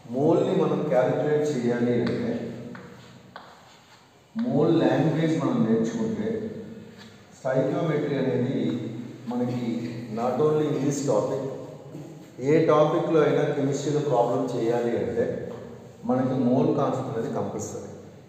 మోల్ని మనం క్యాలిక్యులేట్ చేయాలి అంటే మోల్ లాంగ్వేజ్ మనం నేర్చుకుంటే సైకోమెట్రీ అనేది మనకి not only in this topic ఏ టాపిక్లో అయినా కెమిస్ట్రీలో ప్రాబ్లం చేయాలి అంటే మనకి మోల్ కాన్సెప్ట్ అనేది కంపల్సరీ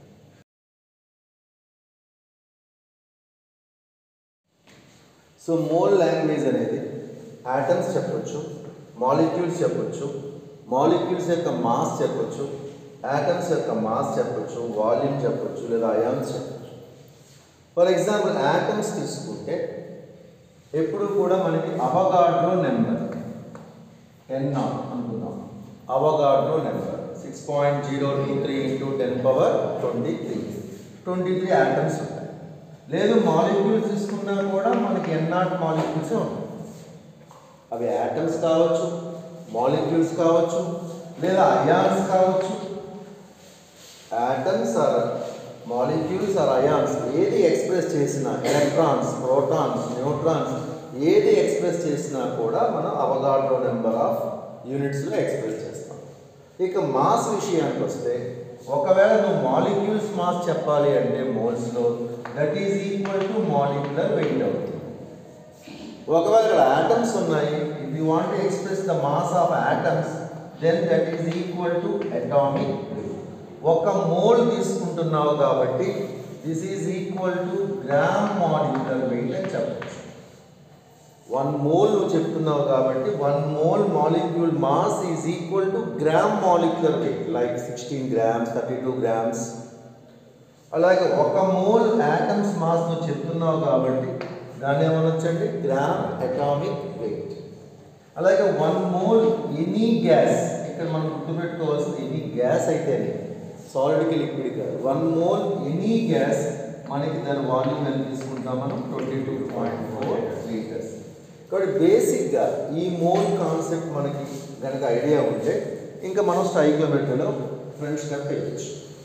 సో మోల్ లాంగ్వేజ్ అనేది ఆటమ్స్ చెప్పొచ్చు మాలిక్యూల్స్ చెప్పొచ్చు మాలిక్యూల్స్ యొక్క మాస్ చెప్పొచ్చు ఆటమ్స్ యొక్క మాస్ చెప్పొచ్చు వాల్యూమ్ చెప్పొచ్చు లేదా అయాన్స్ చెప్పొచ్చు ఫర్ ఎగ్జాంపుల్ ఆటమ్స్ తీసుకుంటే ఎప్పుడు కూడా మనకి అవగాడ్రో నెంబర్ టెన్ నాట్ అనుకుందాం Avogadro number six point zero two three into ten power twenty three twenty three atoms ఉంటాయి లేదు మాలిక్యూల్స్ తీసుకున్నా కూడా మనకి ఎన్ నాట్ మాలిక్యూల్స్ ఉంటాయి అవి ఆటమ్స్ కావచ్చు మాలిక్యూల్స్ కావచ్చు లేదా అయాన్స్ కావచ్చు atoms or molecules or ions ఏది ఎక్స్ప్రెస్ చేసినా ఎలక్ట్రాన్స్ ప్రోటాన్స్ న్యూట్రాన్స్ ఏది ఎక్స్ప్రెస్ చేసినా కూడా మనం అవగాడ్రో నెంబర్ ఆఫ్ యూనిట్స్లో ఎక్స్ప్రెస్ చేస్తాం ఇక మాస్ విషయానికి వస్తే ఒకవేళ నువ్వు మాలిక్యూల్స్ మాస్ చెప్పాలి అంటే మోల్స్లో that is equal to molecular weight అవుతుంది ఒకవేళ ఇక్కడ ఆటమ్స్ ఉన్నాయి if you want express the mass of atoms then that is equal to atomic ఒక మోల్ తీసుకుంటున్నావు కాబట్టి this is equal to gram molecular weight అని చెప్పచ్చు వన్ మోల్ నువ్వు చెప్తున్నావు కాబట్టి one mole molecule mass is equal to gram molecular weight like sixteen grams thirty two grams అలాగే ఒక మోల్ యాటమ్స్ మాస్ నువ్వు చెప్తున్నావు కాబట్టి దాన్ని ఏమనొచ్చండి గ్రామ్ అటామిక్ వెయిట్ అలాగే వన్ మోల్ ఎనీ గ్యాస్ ఇక్కడ మనం గుర్తుపెట్టుకోవాల్సింది ఎనీ గ్యాస్ అయితేనే సాలిడ్కి లిక్విడ్ కాదు వన్ మోల్ ఎనీ గ్యాస్ మనకి దాని వాల్యూమ్ ఎంత తీసుకుంటాం మనం twenty two point four litres కాబట్టి బేసిక్గా ఈ మోల్ కాన్సెప్ట్ మనకి కనుక ఐడియా ఉంటే ఇంకా మనం స్టైక్లోమెట్రీలో ఫ్రెండ్ స్టెప్ వేయచ్చు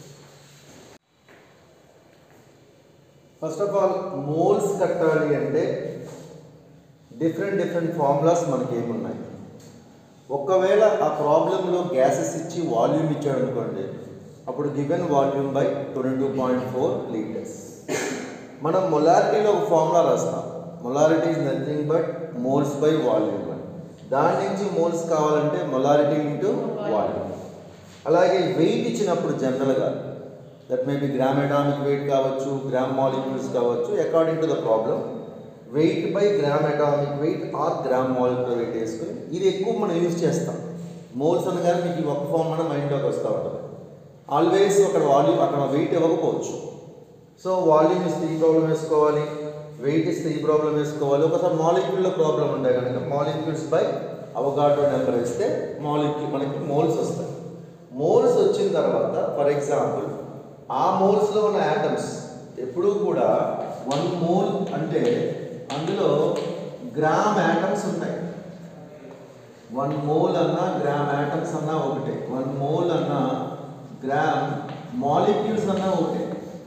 ఫస్ట్ ఆఫ్ ఆల్ మోల్స్ కట్టాలి అంటే డిఫరెంట్ డిఫరెంట్ ఫార్ములాస్ మనకి ఏమున్నాయి ఒకవేళ ఆ ప్రాబ్లంలో గ్యాసెస్ ఇచ్చి వాల్యూమ్ ఇచ్చాడు అనుకోండి అప్పుడు given volume by twenty two point four litres మనం మొలారిటీలో ఒక ఫార్ములా రాస్తాం molarity is nothing but moles by volume అని దాని నుంచి మోల్స్ కావాలంటే మొలారిటీ ఇంటూ వాల్యూమ్ అలాగే వెయిట్ ఇచ్చినప్పుడు జనరల్గా that may be gram atomic weight కావచ్చు గ్రామ్ మాలిక్యూల్స్ కావచ్చు according to the problem weight by gram atomic weight or gram molecule weight వేసుకుని ఇది ఎక్కువ మనం యూజ్ చేస్తాం మోల్స్ అనగానే మీకు ఈ ఒక్క ఫామ్ మన మైండ్లోకి వస్తూ ఉంటుంది ఆల్వేస్ అక్కడ వాల్యూమ్ అక్కడ వెయిట్ ఇవ్వకపోవచ్చు సో వాల్యూమ్ ఇస్తే ఈ ప్రాబ్లం వేసుకోవాలి వెయిట్ ఇస్తే ఈ ప్రాబ్లం వేసుకోవాలి ఒకసారి మాలిక్యూల్లో ప్రాబ్లం ఉండే కనుక మాలిక్యూల్స్ బై అవగాడ్రో నెంబర్ ఇస్తే మాలిక్యూల్ మనకి మోల్స్ వస్తాయి మోల్స్ వచ్చిన తర్వాత ఫర్ ఎగ్జాంపుల్ ఆ మోల్స్లో ఉన్న యాటమ్స్ ఎప్పుడూ కూడా వన్ మోల్ అంటే అందులో గ్రామ్ యాటమ్స్ ఉంటాయి వన్ మోల్ అన్నా గ్రామ్ యాటమ్స్ అన్నా ఒకటే వన్ మోల్ అన్నా గ్రామ్ మాలిక్యూల్స్ అన్నా ఒకటే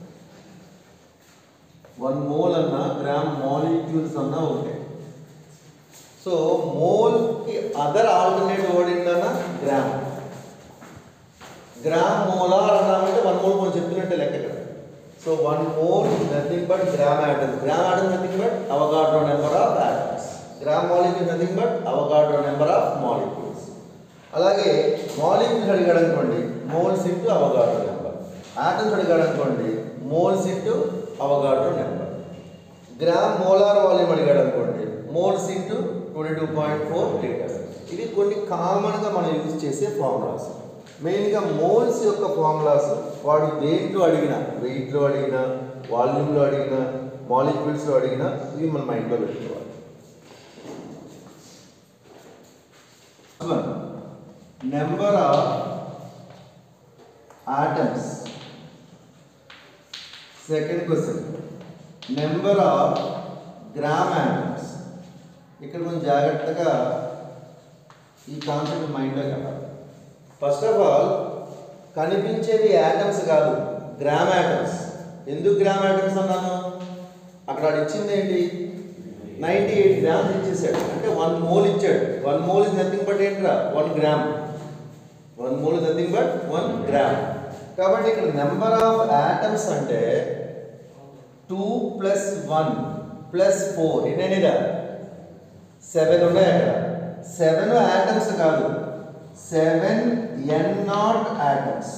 వన్ మోల్ అన్నా గ్రామ్ మాలిక్యూల్స్ అన్నా ఒకటే సో మోల్కి అదర్ ఆల్టర్నేట్ వర్డ్ ఏంటన్నా గ్రామ్ గ్రామ్ మోలార్ అన్నామంటే వన్ మోల్ మనం చెప్పినట్టే లెక్క ఇక్కడ so one mole nothing but gram atoms gram atoms nothing but Avogadro number of atoms gram molecule nothing but Avogadro number of molecules అలాగే molecules అడిగాడు అనుకోండి moles into Avogadro number atoms అడిగాడు అనుకోండి moles into Avogadro number gram molar volume అడిగాడు అనుకోండి moles into twenty two point four litres ఇవి కొన్ని కామన్గా మనం యూజ్ చేసే ఫార్ములాస్ మెయిన్గా మోల్స్ యొక్క ఫార్ములాస్ వాడు దేంట్లో అడిగినా వెయిట్లో అడిగినా వాల్యూమ్లో అడిగినా మాలిక్యూల్స్లో అడిగినా ఇవి మన మైండ్లో పెట్టుకోవాలి number of atoms second question number of gram atoms ఇక్కడ కొంచెం జాగ్రత్తగా ఈ కాన్సెప్ట్ మైండ్లో కట్టాలి ఫస్ట్ ఆఫ్ ఆల్ కనిపించేది యాటమ్స్ కాదు గ్రామ్ యాటమ్స్ ఎందుకు గ్రామ్ యాటమ్స్ అన్నాను అక్కడ వాడు ఇచ్చింది ఏంటి నైంటీ ఎయిట్ గ్రామ్స్ ఇచ్చేసాడు అంటే వన్ మోల్ ఇచ్చాడు one mole is nothing but ఏంట్రా one gram one mole nothing but one gram కాబట్టి ఇక్కడ నెంబర్ ఆఫ్ యాటమ్స్ అంటే two plus one plus four ఎన్నైనా సెవెన్ ఉన్నాయి అక్కడ సెవెన్ యాటమ్స్ కాదు సెవెన్ ఎన్ నాట్ యాటమ్స్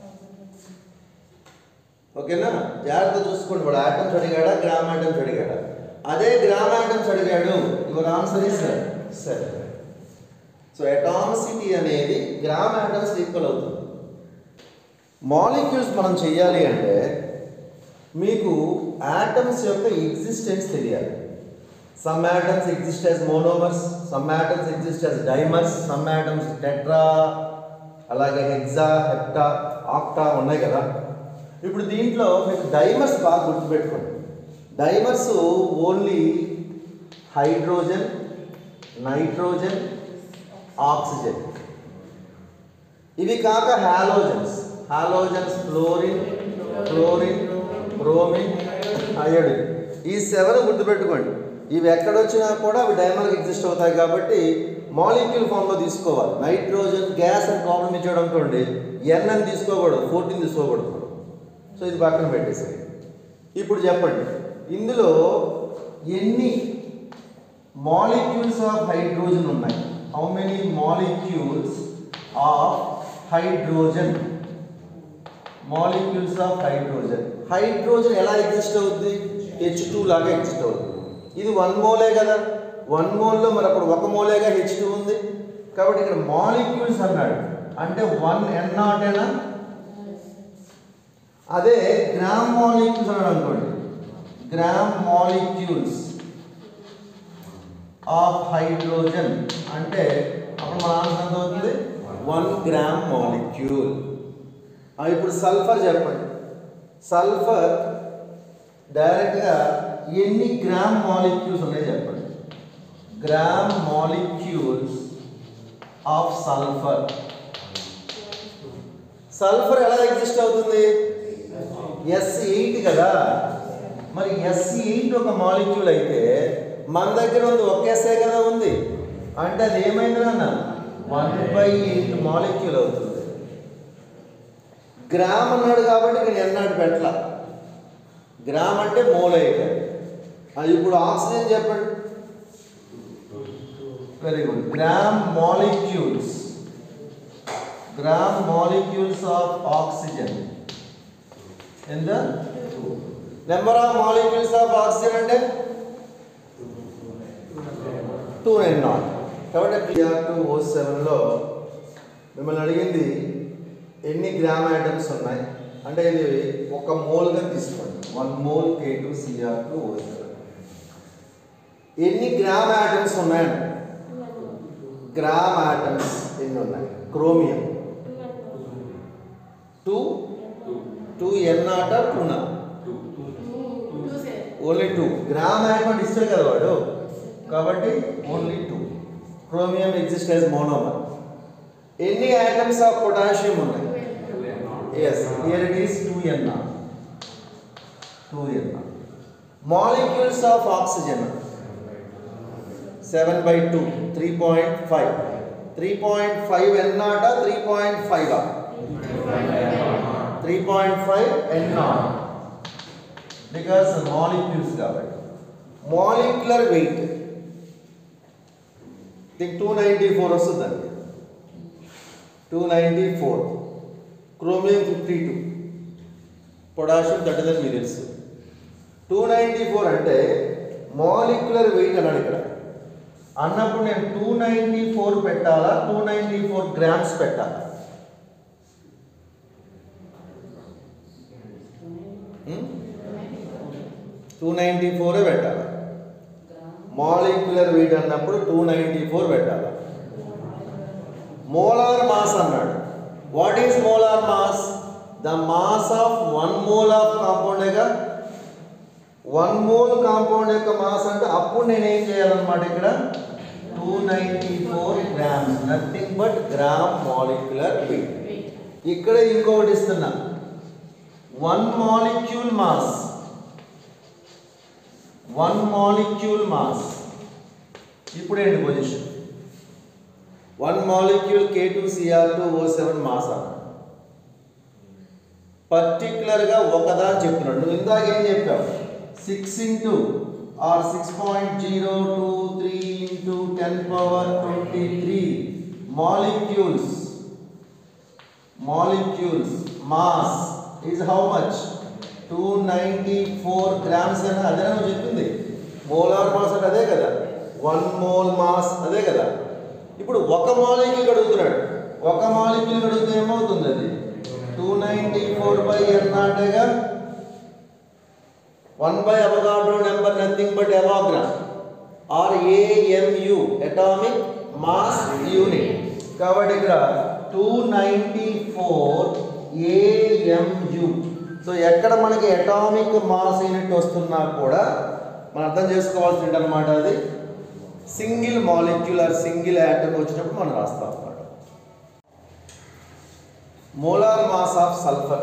ఓకేనా జాగ్రత్త చూసుకోండి వాడు ఆటమ్స్ అడిగాడా గ్రామ్ ఆటమ్స్ అడిగాడా అదే గ్రామ్ ఆటమ్స్ అడిగాడు your answer is seven so atomicity అనేది గ్రామ్ ఆటమ్స్ ఈక్వల్ అవుతుంది మాలిక్యూల్స్ మనం చెయ్యాలి అంటే మీకు ఆటమ్స్ యొక్క ఎగ్జిస్టెన్స్ తెలియాలి some atoms exist as monomers some atoms exist as dimers some atoms tetra అలాగే హెక్సా హెప్టా ఆక్టా ఉన్నాయి కదా ఇప్పుడు దీంట్లో మీకు డైమర్స్ బాగా గుర్తుపెట్టుకోండి dimers only hydrogen nitrogen oxygen ఇవి కాక halogens halogens fluorine chlorine bromine iodine ఈ సెవెన్ గుర్తుపెట్టుకోండి ఇవి ఎక్కడొచ్చినా కూడా అవి డైమర్కి ఎగ్జిస్ట్ అవుతాయి కాబట్టి మాలిక్యూల్ ఫామ్లో తీసుకోవాలి నైట్రోజన్ గ్యాస్ అని ప్రాబ్లం ఇచ్చాడు అనుకోండి ఎన్ అని తీసుకోకూడదు ఫోర్టీన్ తీసుకోకూడదు సో ఇది పక్కన పెట్టేసాయి ఇప్పుడు చెప్పండి ఇందులో ఎన్ని మాలిక్యూల్స్ ఆఫ్ హైడ్రోజన్ ఉన్నాయి how many molecules of hydrogen molecules of hydrogen hydrogen ఎలా ఎగ్జిస్ట్ అవుతుంది హెచ్ టూ లాగా ఎగ్జిస్ట్ అవుతుంది ఇది వన్ మోలే కదా వన్ మోల్లో మరి అప్పుడు ఒక మోలేగా హెచ్ టూ ఉంది కాబట్టి ఇక్కడ మాలిక్యూల్స్ అన్నాడు అంటే వన్ ఎన్ నాట్ ఏనా అదే గ్రామ్ మాలిక్యూల్స్ అన్నాడు అనుకోండి గ్రామ్ మాలిక్యూల్స్ ఆఫ్ హైడ్రోజన్ అంటే అప్పుడు మన ఆన్సర్ ఎంత అవుతుంది వన్ గ్రామ్ మాలిక్యూల్ ఇప్పుడు సల్ఫర్ చెప్పండి సల్ఫర్ డైరెక్ట్గా ఎన్ని గ్రామ్ మాలిక్యూల్స్ ఉన్నాయి చెప్పండి gram molecules of sulphur sulphur ఎలా ఎగ్జిస్ట్ అవుతుంది ఎస్ ఎయిట్ కదా మరి ఎస్ ఎయిట్ ఒక మాలిక్యూల్ అయితే మన దగ్గర ఉంది ఒకేసే కదా ఉంది అంటే అది ఏమైంది నాన్న వన్ బై ఎయిట్ మాలిక్యూల్ అవుతుంది గ్రామ్ అన్నాడు కాబట్టి ఇక్కడ ఎన్నాడు పెట్టల గ్రామ్ అంటే మోలైట్ అది ఇప్పుడు ఆక్సిజన్ చెప్పండి very good gram molecules gram molecules of oxygen ఎంత number of molecules of oxygen అంటే టూ నైన్ నాట్ కాబట్టి పిఆర్ టూ ఓ సెవెన్లో మిమ్మల్ని అడిగింది ఎన్ని గ్రామ్ ఐటమ్స్ ఉన్నాయి అంటే ఇది ఒక మోల్గా తీసుకోండి one mole K two CR two O seven ఎన్ని గ్రామ్ ఐటమ్స్ ఉన్నాయండి గ్రామ్ ఐటమ్స్ ఎన్ని ఉన్నాయి క్రోమియం టూ టూ ఎన్ నాట టూ నా ఓన్లీ టూ గ్రామ్ యాటమ్ ఇస్తాడు కదా వాడు కాబట్టి only two chromium exist as monomer ఎన్ని ఐటమ్స్ ఆఫ్ పొటాషియం ఉన్నాయి yes here it is two N two N molecules of oxygen seven by two three point five three point five N naught three point five three point five N naught because molecules కాబట్టి molecular weight దీనికి two ninety four వస్తుందండి two ninety four chromium fifty two potassium thirty then మీకు తెలుసు two ninety four అంటే molecular weight అన్నాడు ఇక్కడ అన్నప్పుడు నేను టూ నైంటీ ఫోర్ పెట్టాలా టూ నైంటీ ఫోర్ గ్రామ్స్ పెట్టాలా టూ నైంటీ ఫోరే పెట్టాలి మాలిక్యులర్ వెయిట్ అన్నప్పుడు టూ నైంటీ ఫోర్ పెట్టాలి మోలార్ మాస్ అన్నాడు what is molar mass the mass of one mole of కాంపౌండేగా వన్ మోల్ కాంపౌండ్ యొక్క మాస్ అంటే అప్పుడు నేను ఏం చేయాలన్నమాట ఇక్కడ two ninety four grams nothing but gram molecular weight ఇక్కడ ఇంకొకటి ఇస్తున్నా one molecule mass one molecule mass ఇప్పుడు ఏంటి position one molecule K two CR two O seven mass అన్న పర్టికులర్గా ఒకదాని చెప్తున్నాడు నువ్వు ఇందాక ఏం చెప్పావు six into or six point zero two three into ten power twenty three molecules molecules mass is how much two ninety four grams అని అదే నువ్వు చెప్పింది మోలార్ మాస్ అంటే అదే కదా వన్ మోల్ మాస్ అదే కదా ఇప్పుడు ఒక మాలిక్యూల్ అడుగుతున్నాడు ఒక మాలిక్యూల్ అడిగితే ఏమవుతుంది అది two ninety four by N నాటేగా one by Avogadro number nothing but ఎవాగ్రామ్ or AMU atomic mass unit కాబట్టి ఇక్కడ two ninety four AMU so ఎక్కడ మనకి అటామిక్ మాస్ యూనిట్ వస్తున్నా కూడా మనం అర్థం చేసుకోవాల్సింది అనమాట అది single molecule or single atom వచ్చినప్పుడు మనం రాస్తాం అన్నమాట molar mass of sulphur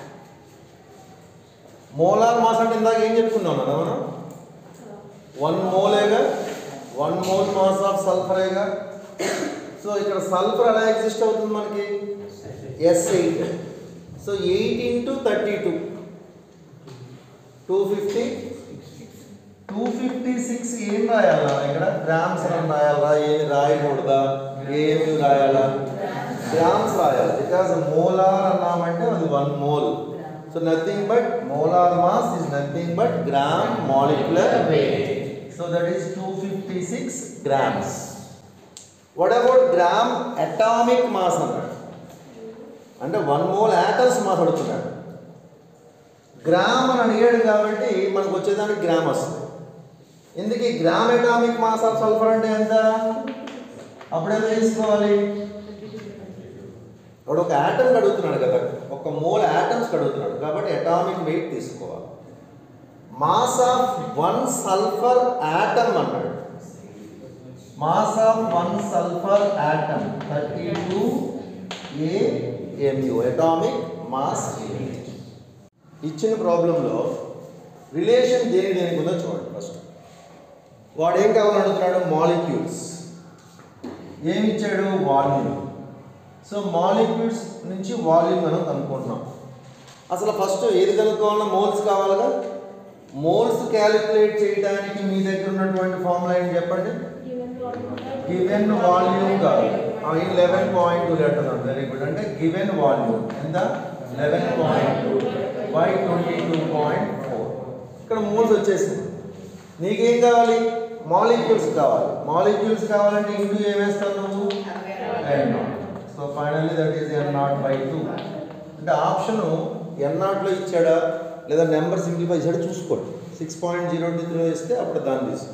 molar mass అంటే ఇందాక ఏం చెప్పుకున్నాం మనం మనం వన్ మోలేగా వన్ మోల్ మాస్ ఆఫ్ సల్ఫరేగా సో ఇక్కడ సల్ఫర్ ఎలా ఎగ్జిస్ట్ అవుతుంది మనకి S eight so eight into thirty two two fifty two fifty six ఏం రాయాలా ఇక్కడ గ్రామ్స్ అని రాయాలా ఏమి రాయకూడదా ఏమి రాయాలా గ్రామ్స్ రాయాలి బికాస్ మోలార్ అన్నామంటే అది one mole so nothing but molar mass is nothing but gram molecular weight so that is two fifty six grams what about gram atomic mass అన్నాడు అంటే వన్ మోల్ యాటమ్స్ మాస్ అడుగుతున్నాడు gram అని అడిగాడు కాబట్టి మనకు వచ్చేదానికి గ్రామ్ వస్తుంది ఎందుకు ఈ gram atomic mass of sulphur అంటే ఎంత అప్పుడు ఎంత తీసుకోవాలి వాడు ఒక యాటమ్ అడుగుతున్నాడు కదా ఒక మోల్ యాటమ్స్ అడుగుతున్నాడు కాబట్టి అటామిక్ వెయిట్ తీసుకోవాలి mass of one sulphur atom అన్నాడు mass of one sulphur atom thirty two AMU atomic mass unit ఇచ్చిన ప్రాబ్లంలో రిలేషన్ దేని దేనికి ఉందో చూడండి ఫస్ట్ వాడు ఏం కావాలని అడుగుతున్నాడు మాలిక్యూల్స్ ఏమి ఇచ్చాడు వాల్యూమ్ సో మాలిక్యూల్స్ నుంచి వాల్యూమ్ మనం కనుక్కుంటున్నాం అసలు ఫస్ట్ ఏది కనుక్కోవాలన్నా మోల్స్ కావాలిగా మోల్స్ క్యాలిక్యులేట్ చేయడానికి మీ దగ్గర ఉన్నటువంటి ఫార్ములా ఏంటి చెప్పండి గివెన్ వాల్యూమ్ కాదు in eleven point two litre very good అంటే గివెన్ వాల్యూమ్ ఎంత eleven point two by twenty two point four ఇక్కడ మోల్స్ వచ్చేసింది నీకేం కావాలి మాలిక్యూల్స్ కావాలి మాలిక్యూల్స్ కావాలంటే ఇంటూ ఏం వేస్తావు నువ్వు N naught so finally that is N naught by two అంటే ఆప్షన్ ఎన్ నాట్లో ఇచ్చాడా లేదా నెంబర్ సింప్లిఫై చేసాడా చూసుకోండి six point zero two three ఇస్తే అప్పుడు దాన్ని తీసుకో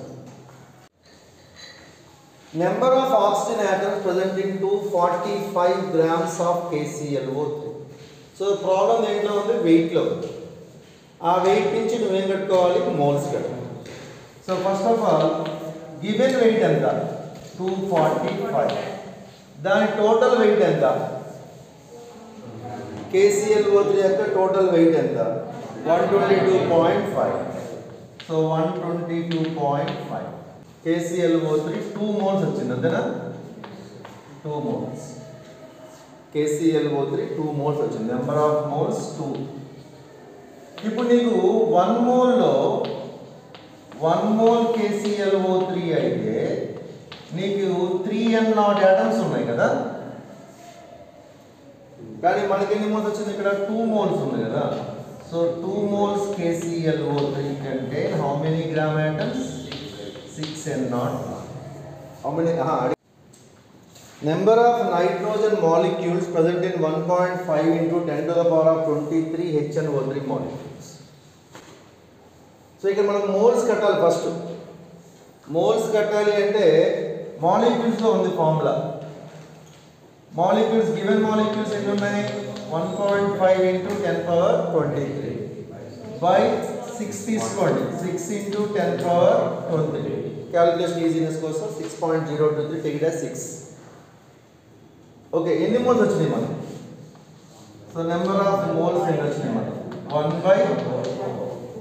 number of oxygen atoms present in two forty five grams of KCLO so problem ఏంట్లో ఉంది వెయిట్లో ఉంది ఆ వెయిట్ నుంచి నువ్వేం కట్టుకోవాలి మోల్స్ కట్టాలి so first of all given weight ఎంత టూ ఫార్టీ ఫైవ్ దాని టోటల్ వెయిట్ ఎంత కేసీఎల్ఓ త్రీ యొక్క టోటల్ వెయిట్ ఎంత one twenty two point five so one twenty two point five KCLO three two moles వచ్చింది అంతేనా two moles KCLO three two moles వచ్చింది number of moles two ఇప్పుడు నీకు one మోల్లో one mole KCLO three అయితే నీకు three ఎన్ naught atoms ఉన్నాయి కదా కానీ మనకి ఎన్ని మోల్స్ వచ్చింది ఇక్కడ టూ మోల్స్ ఉంది కదా so two moles KCLO three కంటే how many gram atoms six N naught how many number of nitrogen molecules present in one point five into ten to the power of twenty three HNO three molecules so ఇక్కడ మనం moles కట్టాలి first moles కట్టాలి అంటే మాలిక్యూల్స్లో ఉంది formula molecules given molecules ఎన్ని ఉన్నాయి one point five into ten power twenty three by six తీసుకోండి six into ten power twenty calculation easiness కోసం six point zero two three టెక్ సిక్స్ ఓకే ఎన్ని మోల్స్ వచ్చినాయి మనకి సో నెంబర్ ఆఫ్ మోల్స్ ఎన్ని వచ్చినాయి మనకి వన్ బై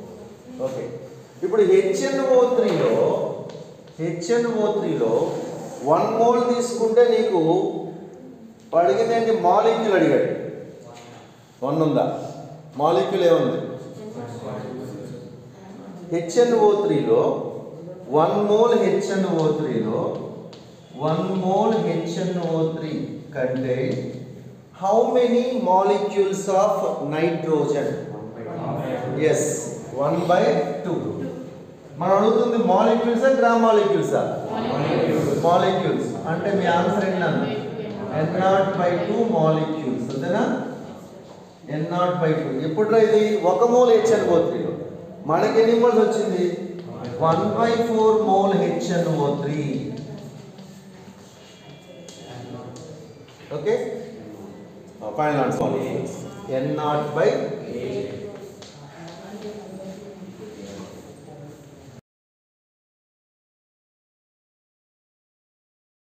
ఓకే ఇప్పుడు హెచ్ఎన్ఓ త్రీలో హెచ్ఎన్ఓ త్రీలో వన్ మోల్ తీసుకుంటే నీకు అడిగింది ఏంటి మాలిక్యూల్ అడిగాడు వన్ ఉందా మాలిక్యూల్ ఏముంది హెచ్ఎన్ఓ త్రీలో వన్ మోల్ హెచ్ఎన్ఓ త్రీలో వన్ మోల్ హెచ్ఎన్ఓ త్రీ కంటే how many molecules of nitrogen is one by two మనం అడుగుతుంది మాలిక్యూల్సా గ్రామ్ మాలిక్యూల్సా మాలిక్యూల్స్ అంటే మీ ఆన్సర్ ఏంటన్నా N naught by two molecules అంతేనా ఎన్ నాట్ బై టూ ఎప్పుడు ఇది ఒక మోల్ హెచ్ఎన్ఓ త్రీలో మనకి ఎన్ని మోల్స్ వచ్చింది one by four mole HNO three okay final answer N naught by